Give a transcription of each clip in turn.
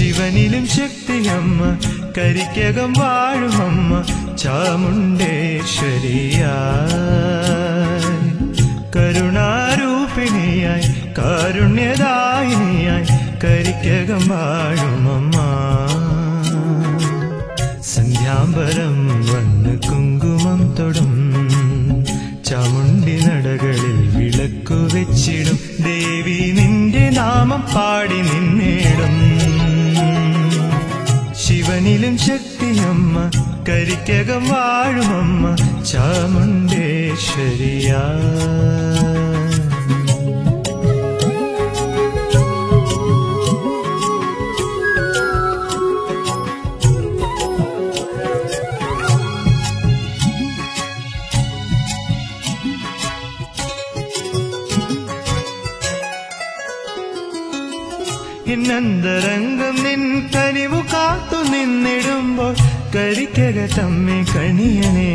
ശിവനിലും ശക്തിയമ്മ കരിക്കകം വാഴുമമ്മ ചാമുണ്ടേശ്വരിയായി കരുണാരൂപിണിയായി കാരുണ്യദായിനിയായി കരിക്കകം വാഴുമമ്മ സന്ധ്യാംബരം വന്ന് കുങ്കുമം തൊടും ചാമുണ്ടി നടകളിൽ വിളക്കു വെച്ചിടും ദേവി നിന്റെ നാമം പാടി നിന്നേടും ശിവനിലും ശക്തിയമ്മ കരിക്കകം വാഴുമമ്മ ചാമുണ്ടേശ്വരിയാ എന്നന്തരംഗം നിൻ കനിവു കാത്തു നിന്നിടുമ്പോൾ കരിക്കക തമ്മി കണിയനേ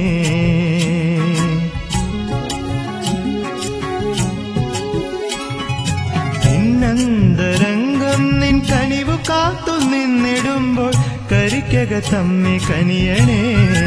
എന്നന്തരംഗം നിൻ കനിവു കാത്തു നിന്നിടുമ്പോൾ കരിക്കക തമ്മി കനിയനേ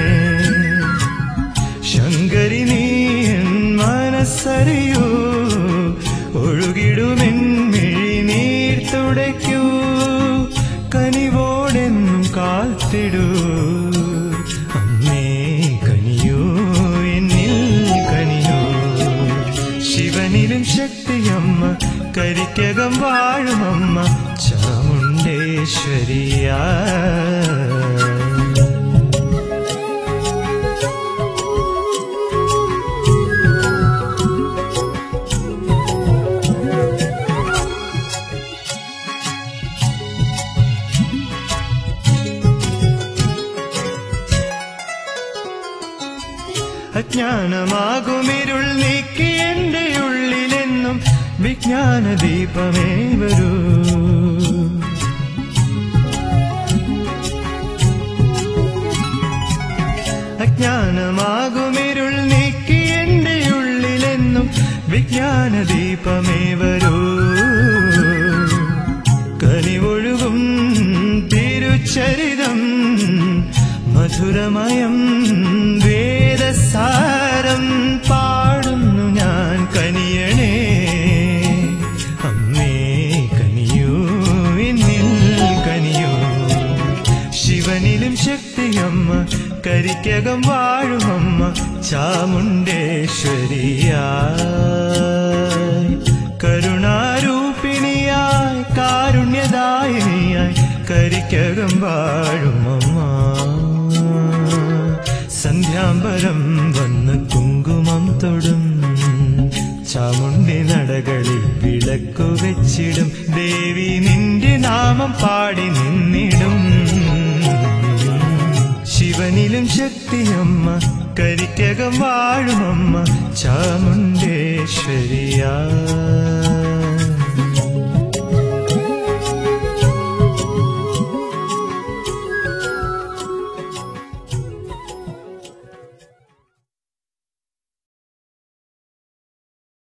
ശങ്കരി നീ എൻ മനസ്സറിയൂ ഒഴുകിടുമെൻ മിഴിനീർ തുടയ്ക്കൂ കനിവോടെന്നും കാത്തിടൂ അമ്മേ കനിയൂ എന്നിൽ കനിയൂ ശിവനിലും ശക്തിയമ്മ കരിക്കകം വാഴുമമ്മ ചാമുണ്ടേശ്വരിയാ അജ്ഞാനമാകുമിരുൾ നീക്കി എന്റെ ഉള്ളിലെന്നും വിജ്ഞാന ദീപമേ വരൂ അജ്ഞാനമാകുമിരുൾ നീക്കി എന്റെ ഉള്ളിലെന്നും വിജ്ഞാന ദീപമേ വരൂ കനിവൊഴുകും തിരുച്ചരിതം മധുരമയം വേദസാരം പാടുന്നു ഞാൻ കനിയണേ അമ്മേ കനിയൂ എന്നിൽ കനിയൂ ശിവനിലും ശക്തിയമ്മ കരിക്കകം വാഴുമമ്മ ചാമുണ്ടേശ്വരിയായി കരുണാരൂപിണിയായി കാരുണ്യദായിനിയായി കരിക്കകം വാഴുമമ്മ സന്ധ്യാംബരം വന്ന് കുങ്കുമം തൊടും ചാമുണ്ടി നടകളിൽ വിളക്കു വെച്ചിടും ദേവി നിന്റെ നാമം പാടി നിന്നിടും ശിവനിലും ശക്തിയമ്മ കരിക്കകം വാഴുമമ്മ ചാമുണ്ടേശ്വരിയാ